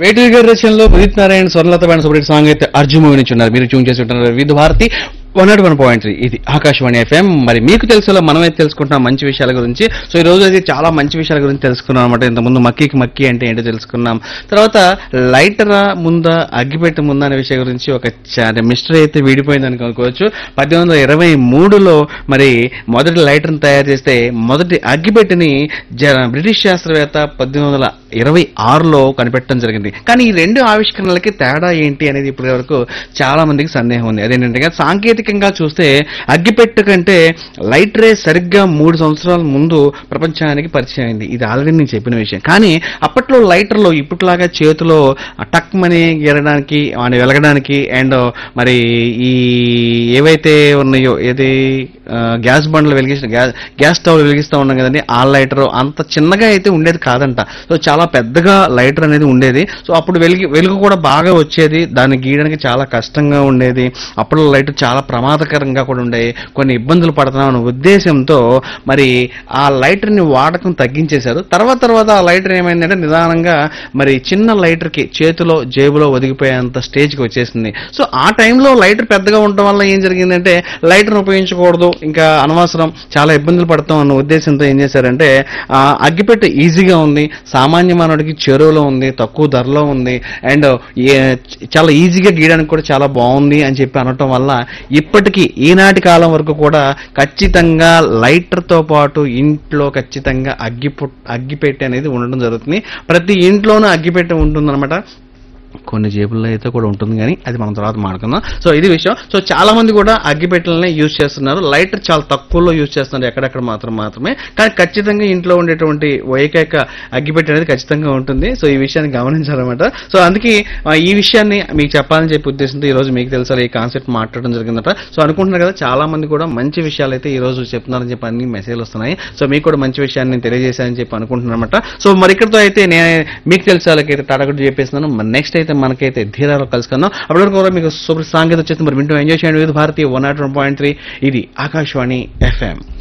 వేటూరి గారి రచనలో Udit Narayan Swarnalatha band separate song అయితే అర్జున్ మూవీ నుంచి ఉన్నారు మీరు ట్యూన్ చేసి ఉంటున్నారు Vividh Bharati one nought one point three ఇది ఆకాశవాణి ఎఫ్ఎం మరి మీకు తెలిసేలా మనమైతే తెలుసుకుంటాం మంచి విషయాల గురించి సో ఈ రోజు అయితే చాలా మంచి విషయాల గురించి తెలుసుకున్నాం అనమాట ఇంతకుముందు మక్కీకి మక్కీ అంటే ఏంటో తెలుసుకున్నాం తర్వాత లైటరా ముందా అగ్గిపెట్ట ముందా అనే విషయం గురించి ఒక మిస్టరీ అయితే వీడిపోయిందని అనుకోవచ్చు పద్దెనిమిది వందల ఇరవై మూడులో మరి మొదటి లైటర్ని తయారు చేస్తే మొదటి అగ్గిపెట్టెని జ బ్రిటిష్ శాస్త్రవేత్త పద్దెనిమిది వందల ఇరవై ఆరులో కనిపెట్టడం జరిగింది కానీ ఈ రెండు ఆవిష్కరణలకి తేడా ఏంటి అనేది ఇప్పటి వరకు చాలా మందికి సందేహం ఉంది అదేంటంటే సాంకేతికంగా చూస్తే అగ్గిపెట్టె కంటే లైటరే సరిగ్గా మూడు సంవత్సరాల ముందు ప్రపంచానికి పరిచయం అయింది ఇది ఆల్రెడీ నేను చెప్పిన విషయం కానీ అప్పట్లో లైటర్లో ఇప్పటిలాగా చేతిలో టక్ మని గెరడానికి వాడిని వెలగడానికి అండ్ మరి ఈ ఏవైతే ఉన్నాయో ఏది ఆ, గ్యాస్ బండ్లు వెలిగించిన గ్యాస్ గ్యాస్ స్టవ్ వెలిగిస్తూ ఉన్నాం కదండి ఆ లైటర్ అంత చిన్నగా అయితే ఉండేది కాదంట సో చాలా పెద్దగా లైటర్ అనేది ఉండేది సో అప్పుడు వెలిగి వెలుగు కూడా బాగా వచ్చేది దాన్ని గీయడానికి చాలా కష్టంగా ఉండేది అప్పుడు లైటర్ చాలా ప్రమాదకరంగా కూడా ఉండేవి కొన్ని ఇబ్బందులు పడుతున్నాం అనే ఉద్దేశంతో మరి ఆ లైటర్ని వాడకం తగ్గించేశారు తర్వాత తర్వాత ఆ లైటర్ ఏమైందంటే నిదానంగా మరి చిన్న లైటర్కి చేతిలో జేబులో ఒదిగిపోయేంత స్టేజ్కి వచ్చేసింది సో ఆ టైంలో లైటర్ పెద్దగా ఉండటం వల్ల ఏం జరిగిందంటే లైటర్ని ఉపయోగించకూడదు ఇంకా అనవసరం చాలా ఇబ్బందులు పడతాం అన్న ఉద్దేశంతో ఏం చేశారంటే ఆ, అగ్గిపెట్టె ఈజీగా ఉంది సామాన్య మానవుడికి చేరువలో ఉంది తక్కువ ధరలో ఉంది అండ్ చాలా ఈజీగా గీయడానికి కూడా చాలా బాగుంది అని చెప్పి అనటం వల్ల ఇప్పటికీ ఈనాటి కాలం వరకు కూడా ఖచ్చితంగా లైటర్తో పాటు ఇంట్లో ఖచ్చితంగా అగ్గి అగ్గిపెట్టె అనేది ఉండడం జరుగుతుంది ప్రతి ఇంట్లోనూ అగ్గిపెట్టె ఉంటుందన్నమాట కొన్ని జేబుల్లో అయితే కూడా ఉంటుంది కానీ అది మనం తర్వాత మాట్లాడుకుందాం సో ఇది విషయం సో చాలా మంది కూడా అగ్గిపెట్టెలనే యూజ్ చేస్తున్నారు లైటర్ చాలా తక్కువలో యూజ్ చేస్తున్నారు ఎక్కడెక్కడ మాత్రం మాత్రమే కానీ ఖచ్చితంగా ఇంట్లో ఉండేటువంటి ఏకైక అగ్గిపెట్టె అనేది ఖచ్చితంగా ఉంటుంది సో ఈ విషయాన్ని గమనించాలన్నమాట సో అందుకే ఆ, ఈ విషయాన్ని మీకు చెప్పాలని చెప్పి ఉద్దేశంతో ఈ రోజు మీకు తెలుసా ఈ కాన్సెప్ట్ మాట్లాడడం జరిగిందట సో అనుకుంటున్నారు కదా చాలా మంది కూడా మంచి విషయాలు అయితే ఈ రోజు చెప్తున్నారని చెప్పి అన్ని మెసేజ్లు వస్తున్నాయి సో మీకు కూడా మంచి విషయాన్ని నేను తెలియజేశానని చెప్పి అనుకుంటున్నానమాట సో మరి ఇక్కడతో అయితే నేను మీకు తెలిసే వాళ్ళకైతే టాటాగుడ్డు చెప్పేస్తున్నాను మరి నెక్స్ట్ అయితే మనకైతే ధీరాలో కలుసుకుందాం అప్పటి వరకు కూడా మీకు సూపర్ సాంగీత వచ్చేసి మరి వింటూ ఎంజాయ్ చేయండి Vividh Bharati one nought one point three ఇది ఆకాశవాణి ఎఫ్ఎం